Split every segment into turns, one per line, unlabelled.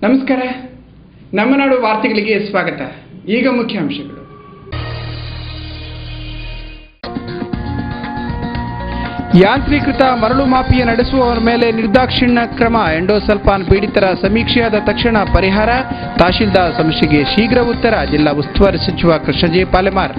ನಮಸ್ಕಾರ ನಮ್ಮ ನಾಡು ವಾರ್ತೆಗಳಿಗೆ ಸ್ವಾಗತ ಈಗ ಮುಖ್ಯಾಂಶಗಳು ಯಾಂತ್ರೀಕೃತ ಮರಳು ಮಾಫಿಯಾ ನಡೆಸುವವರ ಮೇಲೆ ನಿರ್ದಾಕ್ಷಿಣ್ಯ ಕ್ರಮ ಎಂಡೋಸಲ್ಫಾನ್ ಪೀಡಿತರ ಸಮೀಕ್ಷೆಯಾದ ತಕ್ಷಣ ಪರಿಹಾರ ತಹಶೀಲ್ದಾರ್ ಸಮಸ್ಯೆಗೆ ಶೀಘ್ರ ಉತ್ತರ ಜಿಲ್ಲಾ ಉಸ್ತುವಾರಿ ಸಚಿವ ಕೃಷ್ಣಜಿ ಪಾಲೆಮಾರ್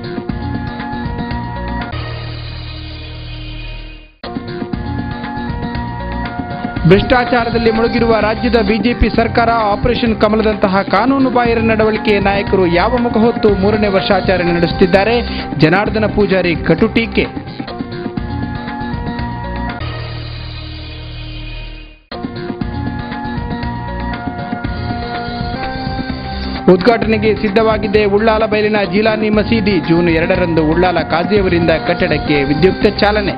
ಭ್ರಷ್ಟಾಚಾರದಲ್ಲಿ ಮುಳುಗಿರುವ ರಾಜ್ಯದ ಬಿಜೆಪಿ ಸರ್ಕಾರ ಆಪರೇಷನ್ ಕಮಲದಂತಹ ಕಾನೂನು ಬಾಹಿರ ನಡವಳಿಕೆ ನಾಯಕರು ಯಾವ ಮುಖ ಹೊತ್ತು ಮೂರನೇ ವರ್ಷಾಚರಣೆ ನಡೆಸುತ್ತಿದ್ದಾರೆ ಜನಾರ್ದನ ಪೂಜಾರಿ ಕಟು ಟೀಕೆ ಉದ್ಘಾಟನೆಗೆ ಸಿದ್ಧವಾಗಿದೆ ಉಳ್ಳಾಲ ಬಯಲಿನ ಜೀಲಾನಿ ಮಸೀದಿ ಜೂನ್ ಎರಡರಂದು ಉಳ್ಳಾಲ ಕಾಜಿಯವರಿಂದ ಕಟ್ಟಡಕ್ಕೆ ವಿದ್ಯುಕ್ತ ಚಾಲನೆ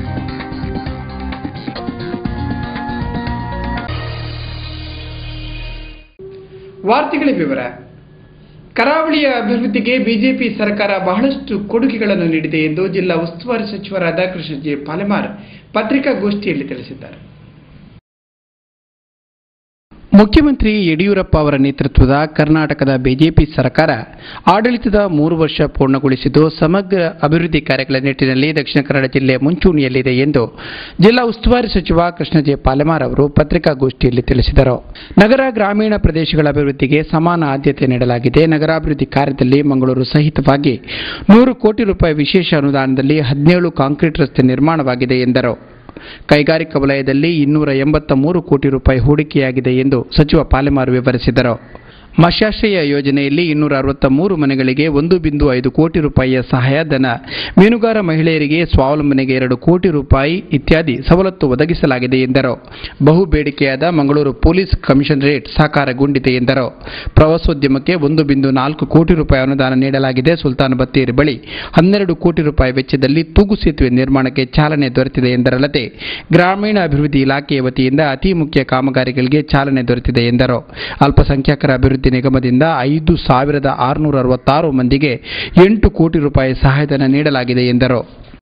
ವಾರ್ತೆಗಳ ವಿವರ ಕರಾವಳಿಯ ಅಭಿವೃದ್ಧಿಗೆ ಬಿಜೆಪಿ ಸರ್ಕಾರ ಬಹಳಷ್ಟು ಕೊಡುಗೆಗಳನ್ನು ನೀಡಿದೆ ಎಂದು ಜಿಲ್ಲಾ ಉಸ್ತುವಾರಿ ಸಚಿವರಾದ ಕೃಷ್ಣಜಿ ಪಾಲೆಮಾರ್ ಪತ್ರಿಕಾಗೋಷ್ಠಿಯಲ್ಲಿ ತಿಳಿಸಿದ್ದಾರೆ ಮುಖ್ಯಮಂತ್ರಿ ಯಡಿಯೂರಪ್ಪ ಅವರ ನೇತೃತ್ವದ ಕರ್ನಾಟಕದ ಬಿಜೆಪಿ ಸರ್ಕಾರ ಆಡಳಿತದ ಮೂರು ವರ್ಷ ಪೂರ್ಣಗೊಳಿಸಿದ್ದು ಸಮಗ್ರ ಅಭಿವೃದ್ಧಿ ಕಾರ್ಯಗಳ ನಿಟ್ಟಿನಲ್ಲಿ ದಕ್ಷಿಣ ಕನ್ನಡ ಜಿಲ್ಲೆ ಮುಂಚೂಣಿಯಲ್ಲಿದೆ ಎಂದು ಜಿಲ್ಲಾ ಉಸ್ತುವಾರಿ ಸಚಿವ ಕೃಷ್ಣಜೆ ಪಾಲೆಮಾರ್ ಅವರು ಪತ್ರಿಕಾಗೋಷ್ಠಿಯಲ್ಲಿ ತಿಳಿಸಿದರು ನಗರ ಗ್ರಾಮೀಣ ಪ್ರದೇಶಗಳ ಅಭಿವೃದ್ಧಿಗೆ ಸಮಾನ ಆದ್ಯತೆ ನೀಡಲಾಗಿದೆ ನಗರಾಭಿವೃದ್ಧಿ ಕಾರ್ಯದಲ್ಲಿ ಮಂಗಳೂರು ಸಹಿತವಾಗಿ ನೂರು ಕೋಟಿ ರೂಪಾಯಿ ವಿಶೇಷ ಅನುದಾನದಲ್ಲಿ ಹದಿನೇಳು ಕಾಂಕ್ರೀಟ್ ರಸ್ತೆ ನಿರ್ಮಾಣವಾಗಿದೆ ಎಂದರು ಕೈಗಾರಿಕಾ ವಲಯದಲ್ಲಿ ಇನ್ನೂರ ಎಂಬತ್ತ ಮೂರು ಕೋಟಿ ರೂಪಾಯಿ ಹೂಡಿಕೆಯಾಗಿದೆ ಎಂದು ಸಚಿವ ಪಾಲೆಮಾರು ವಿವರಿಸಿದರು ಮತ್ಸ್ಯಾಶ್ರಯ ಯೋಜನೆಯಲ್ಲಿ ಇನ್ನೂರ ಅರವತ್ತ ಮೂರು ಮನೆಗಳಿಗೆ ಒಂದು ಬಿಂದು ಐದು ಕೋಟಿ ರೂಪಾಯಿಯ ಸಹಾಯಧನ ಮೀನುಗಾರ ಮಹಿಳೆಯರಿಗೆ ಸ್ವಾವಲಂಬನೆಗೆ ಎರಡು ಕೋಟಿ ರೂಪಾಯಿ ಇತ್ಯಾದಿ ಸವಲತ್ತು ಒದಗಿಸಲಾಗಿದೆ ಎಂದರು ಬಹು ಬೇಡಿಕೆಯಾದ ಮಂಗಳೂರು ಪೊಲೀಸ್ ಕಮಿಷನರೇಟ್ ಸಾಕಾರಗೊಂಡಿದೆ ಎಂದರು ಪ್ರವಾಸೋದ್ಯಮಕ್ಕೆ ಒಂದು ಬಿಂದು ನಾಲ್ಕು ಕೋಟಿ ರೂಪಾಯಿ ಅನುದಾನ ನೀಡಲಾಗಿದೆ ಸುಲ್ತಾನ್ ಬತ್ತೇರಿ ಬಳಿ ಹನ್ನೆರಡು ಕೋಟಿ ರೂಪಾಯಿ ವೆಚ್ಚದಲ್ಲಿ ತೂಗು ಸೇತುವೆ ನಿರ್ಮಾಣಕ್ಕೆ ಚಾಲನೆ ದೊರೆತಿದೆ ಎಂದರಲ್ಲದೆ ಗ್ರಾಮೀಣ ಅಭಿವೃದ್ಧಿ ಇಲಾಖೆಯ ವತಿಯಿಂದ ಅತಿ ಮುಖ್ಯ ಕಾಮಗಾರಿಗಳಿಗೆ ಚಾಲನೆ ದೊರೆತಿದೆ ಎಂದರು ಅಲ್ಪಸಂಖ್ಯಾತರ ಅಭಿವೃದ್ಧಿ ನಿಗಮದಿಂದ ಐದು ಸಾವಿರದ ಆರುನೂರ ಅರವತ್ತಾರು ಮಂದಿಗೆ ಎಂಟು ಕೋಟಿ ರೂಪಾಯಿ ಸಹಾಯಧನ ನೀಡಲಾಗಿದೆ ಎಂದರು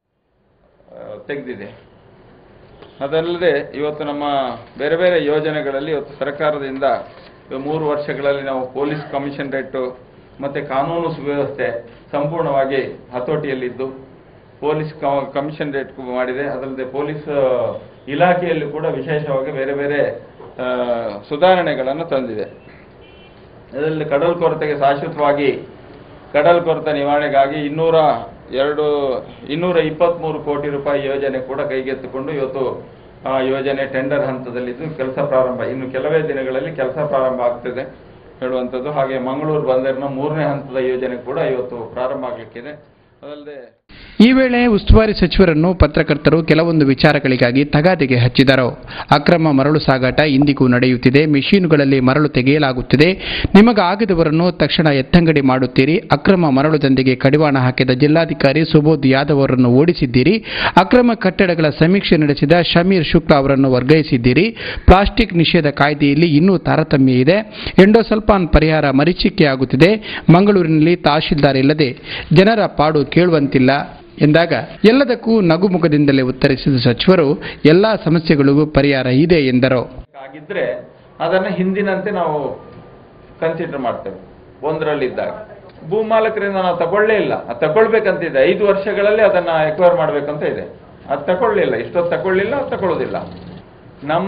ತೆಗೆದಿದೆ ಅದಲ್ಲದೆ ಇವತ್ತು ನಮ್ಮ ಬೇರೆ ಬೇರೆ ಯೋಜನೆಗಳಲ್ಲಿ ಇವತ್ತು ಸರ್ಕಾರದಿಂದ ಇವ ಮೂರು ವರ್ಷಗಳಲ್ಲಿ ನಾವು ಪೊಲೀಸ್ ಕಮಿಷನರೇಟು ಮತ್ತು ಕಾನೂನು ಸುವ್ಯವಸ್ಥೆ ಸಂಪೂರ್ಣವಾಗಿ ಹತೋಟಿಯಲ್ಲಿದ್ದು ಪೊಲೀಸ್ ಕಮಿಷನರೇಟ್ ಮಾಡಿದೆ ಅದಲ್ಲದೆ ಪೊಲೀಸ್ ಇಲಾಖೆಯಲ್ಲಿ ಕೂಡ ವಿಶೇಷವಾಗಿ ಬೇರೆ ಬೇರೆ ಆ, ಸುಧಾರಣೆಗಳನ್ನು ತಂದಿದೆ ಅದರಲ್ಲಿ ಕಡಲ್ ಕೊರತೆಗೆ ಶಾಶ್ವತವಾಗಿ ಕಡಲ್ ಕೊರತೆ ನಿವಾರಣೆಗಾಗಿ ಇನ್ನೂರ ಎರಡು ಇನ್ನೂರ ಇಪ್ಪತ್ತ್ಮೂರು ಕೋಟಿ ರೂಪಾಯಿ ಯೋಜನೆ ಕೂಡ ಕೈಗೆತ್ತಿಕೊಂಡು ಇವತ್ತು ಆ ಯೋಜನೆ ಟೆಂಡರ್ ಹಂತದಲ್ಲಿದ್ದು ಕೆಲಸ ಪ್ರಾರಂಭ ಇನ್ನು ಕೆಲವೇ ದಿನಗಳಲ್ಲಿ ಕೆಲಸ ಪ್ರಾರಂಭ ಆಗ್ತದೆ ಹೇಳುವಂಥದ್ದು ಹಾಗೆ ಮಂಗಳೂರು ಬಂದರಿನ ಮೂರನೇ ಹಂತದ ಯೋಜನೆ ಕೂಡ ಇವತ್ತು ಪ್ರಾರಂಭ ಆಗಲಿಕ್ಕಿದೆ ಅದಲ್ಲದೆ
ಈ ವೇಳೆ ಉಸ್ತುವಾರಿ ಸಚಿವರನ್ನು ಪತ್ರಕರ್ತರು ಕೆಲವೊಂದು ವಿಚಾರಗಳಿಗಾಗಿ ತಗಾದೆಗೆ ಹಚ್ಚಿದರು ಅಕ್ರಮ ಮರಳು ಸಾಗಾಟ ಇಂದಿಗೂ ನಡೆಯುತ್ತಿದೆ ಮೆಷೀನುಗಳಲ್ಲಿ ಮರಳು ತೆಗೆಯಲಾಗುತ್ತಿದೆ ನಿಮಗಾಗದವರನ್ನು ತಕ್ಷಣ ಎತ್ತಂಗಡಿ ಮಾಡುತ್ತೀರಿ ಅಕ್ರಮ ಮರಳು ದಂಧೆಗೆ ಕಡಿವಾಣ ಹಾಕಿದ ಜಿಲ್ಲಾಧಿಕಾರಿ ಸುಬೋಧ್ ಯಾದವ್ ಅವರನ್ನು ಓಡಿಸಿದ್ದೀರಿ ಅಕ್ರಮ ಕಟ್ಟಡಗಳ ಸಮೀಕ್ಷೆ ನಡೆಸಿದ ಶಮೀರ್ ಶುಕ್ಲಾ ಅವರನ್ನು ವರ್ಗಾಯಿಸಿದ್ದೀರಿ ಪ್ಲಾಸ್ಟಿಕ್ ನಿಷೇಧ ಕಾಯ್ದೆಯಲ್ಲಿ ಇನ್ನೂ ತಾರತಮ್ಯ ಇದೆ ಎಂಡೋಸಲ್ಫಾನ್ ಪರಿಹಾರ ಮರೀಚಿಕೆಯಾಗುತ್ತಿದೆ ಮಂಗಳೂರಿನಲ್ಲಿ ತಹಶೀಲ್ದಾರ್ ಇಲ್ಲದೆ ಜನರ ಪಾಡು ಕೇಳುವಂತಿಲ್ಲ ಎಂದಾಗ ಎಲ್ಲದಕ್ಕೂ ನಗುಮುಖದಿಂದಲೇ ಉತ್ತರಿಸಿದ ಸಚಿವರು ಎಲ್ಲಾ ಸಮಸ್ಯೆಗಳಿಗೂ ಪರಿಹಾರ ಇದೆ ಎಂದರು
ಆಗಿದ್ರೆ ಅದನ್ನು ಹಿಂದಿನಂತೆ ನಾವು ಕನ್ಸಿಡರ್ ಮಾಡ್ತೇವೆ ಒಂದರಲ್ಲಿದ್ದಾಗ ಭೂಮಾಲಕರಿಂದ ನಾವು ತಗೊಳ್ಳೇ ಇಲ್ಲ ಅದು ತಗೊಳ್ಬೇಕಂತಿದೆ ಐದು ವರ್ಷಗಳಲ್ಲಿ ಅದನ್ನ ಎಕ್ವೈರ್ ಮಾಡಬೇಕಂತ ಇದೆ ಅದು ತಗೊಳ್ಳಿಲ್ಲ ಇಷ್ಟೊತ್ತು ತಗೊಳ್ಳಿಲ್ಲ ಅದು ತಗೊಳ್ಳೋದಿಲ್ಲ ನಮ್ಮ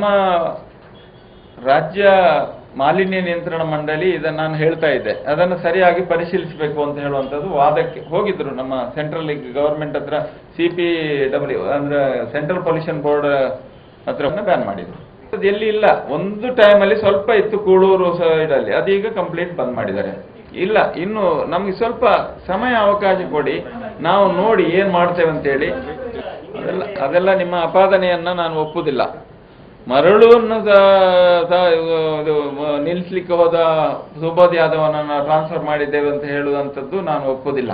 ರಾಜ್ಯ ಮಾಲಿನ್ಯ ನಿಯಂತ್ರಣ ಮಂಡಳಿ ಇದನ್ನು ನಾನು ಹೇಳ್ತಾ ಇದ್ದೆ ಅದನ್ನು ಸರಿಯಾಗಿ ಪರಿಶೀಲಿಸಬೇಕು ಅಂತ ಹೇಳುವಂಥದ್ದು ವಾದಕ್ಕೆ ಹೋಗಿದ್ರು ನಮ್ಮ ಸೆಂಟ್ರಲ್ ಗವರ್ಮೆಂಟ್ ಹತ್ರ ಸಿ ಪಿ ಡಬ್ಲ್ಯೂ ಅಂದ್ರೆ ಸೆಂಟ್ರಲ್ ಪೊಲ್ಯೂಷನ್ ಬೋರ್ಡ್ ಹತ್ರ ಬ್ಯಾನ್ ಮಾಡಿದ್ರು ಅದು ಎಲ್ಲಿ ಇಲ್ಲ ಒಂದು ಟೈಮಲ್ಲಿ ಸ್ವಲ್ಪ ಇತ್ತು ಕೂಳೂರು ಸೈಡಲ್ಲಿ ಅದೀಗ ಕಂಪ್ಲೀಟ್ ಬಂದ್ ಮಾಡಿದ್ದಾರೆ ಇಲ್ಲ ಇನ್ನು ನಮ್ಗೆ ಸ್ವಲ್ಪ ಸಮಯ ಅವಕಾಶ ಕೊಡಿ ನಾವು ನೋಡಿ ಏನ್ ಮಾಡ್ತೇವೆ ಅಂತೇಳಿ ಅದೆಲ್ಲ ಅದೆಲ್ಲ ನಿಮ್ಮ ಅಪಾದನೆಯನ್ನ ನಾನು ಒಪ್ಪುದಿಲ್ಲ ಮರಳುವನ್ನು ಸ- ಸ- ಇದು ಮ- ನಿಲ್ಲಿಸ್ಲಿಕ್ಕೆ ಹೋದ ಸುಬೋಧ್ ಯಾದವನನ್ನ ಟ್ರಾನ್ಸ್ಫರ್ ಮಾಡಿದ್ದೇವೆ ಅಂತ ಹೇಳುವಂಥದ್ದು ನಾನು ಒಪ್ಪುದಿಲ್ಲ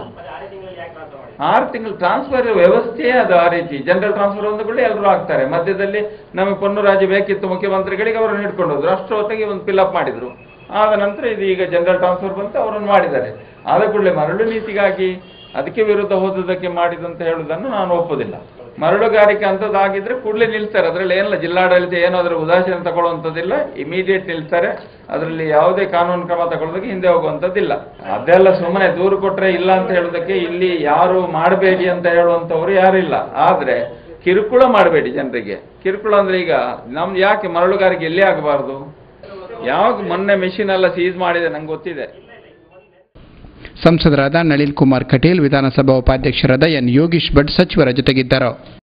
ಆರು ತಿಂಗಳು ಟ್ರಾನ್ಸ್ಫರ್ ವ್ಯವಸ್ಥೆಯೇ ಅದು ಆ ರೀತಿ ಜನರಲ್ ಟ್ರಾನ್ಸ್ಫರ್ ಒಂದು ಕೂಡ ಎಲ್ಲರೂ ಆಗ್ತಾರೆ ಮಧ್ಯದಲ್ಲಿ ನಮಗೆ ಪೊನ್ನರಾಜು ಬೇಕಿತ್ತು ಮುಖ್ಯಮಂತ್ರಿಗಳಿಗೆ ಅವರನ್ನು ಹಿಡ್ಕೊಂಡು ಹೋದ್ರು ಅಷ್ಟರ ಹೊತ್ತಿಗೆ ಒಂದು ಫಿಲ್ಅಪ್ ಮಾಡಿದ್ರು ಆದ ನಂತರ ಇದು ಈಗ ಜನರಲ್ ಟ್ರಾನ್ಸ್ಫರ್ ಬಂತು ಅವರನ್ನು ಮಾಡಿದ್ದಾರೆ ಆದ ಕೂಡಲೇ ಮರಳು ನೀತಿಗಾಗಿ ಅದಕ್ಕೆ ವಿರುದ್ಧ ಹೋದದಕ್ಕೆ ಮಾಡಿದಂತ ಹೇಳುವುದನ್ನು ನಾನು ಒಪ್ಪುದಿಲ್ಲ ಮರಳುಗಾರಿಕೆ ಅಂತದ್ದಾಗಿದ್ರೆ ಕೂಡಲೇ ನಿಲ್ತಾರೆ ಅದರಲ್ಲಿ ಏನಿಲ್ಲ ಜಿಲ್ಲಾಡಳಿತ ಏನೋ ಅದರ ಉದಾಸೀನ ತಗೊಳ್ಳುವಂಥದ್ದಿಲ್ಲ ಇಮಿಡಿಯೇಟ್ ನಿಲ್ತಾರೆ ಅದರಲ್ಲಿ ಯಾವುದೇ ಕಾನೂನು ಕ್ರಮ ತಗೊಳ್ಳೋದಕ್ಕೆ ಹಿಂದೆ ಹೋಗುವಂಥದ್ದಿಲ್ಲ ಅದೆಲ್ಲ ಸುಮ್ಮನೆ ದೂರು ಕೊಟ್ರೆ ಇಲ್ಲ ಅಂತ ಹೇಳೋದಕ್ಕೆ ಇಲ್ಲಿ ಯಾರು ಮಾಡಬೇಡಿ ಅಂತ ಹೇಳುವಂಥವ್ರು ಯಾರಿಲ್ಲ ಆದ್ರೆ ಕಿರುಕುಳ ಮಾಡಬೇಡಿ ಜನರಿಗೆ ಕಿರುಕುಳ ಅಂದ್ರೆ ಈಗ ನಮ್ದು ಯಾಕೆ ಮರಳುಗಾರಿಕೆ ಎಲ್ಲಿ ಆಗಬಾರ್ದು ಯಾವಾಗ ಮೊನ್ನೆ ಮೆಷಿನ್ ಎಲ್ಲ ಸೀಸ್ ಮಾಡಿದೆ ನಂಗೆ ಗೊತ್ತಿದೆ
ಸಂಸದರಾದ ನಳಿನ್ ಕುಮಾರ್ ಕಟೀಲ್ ವಿಧಾನಸಭಾ ಉಪಾಧ್ಯಕ್ಷರಾದ ಎನ್ ಯೋಗೀಶ್ ಭಟ್ ಸಚಿವರ ಜೊತೆಗಿದ್ದರು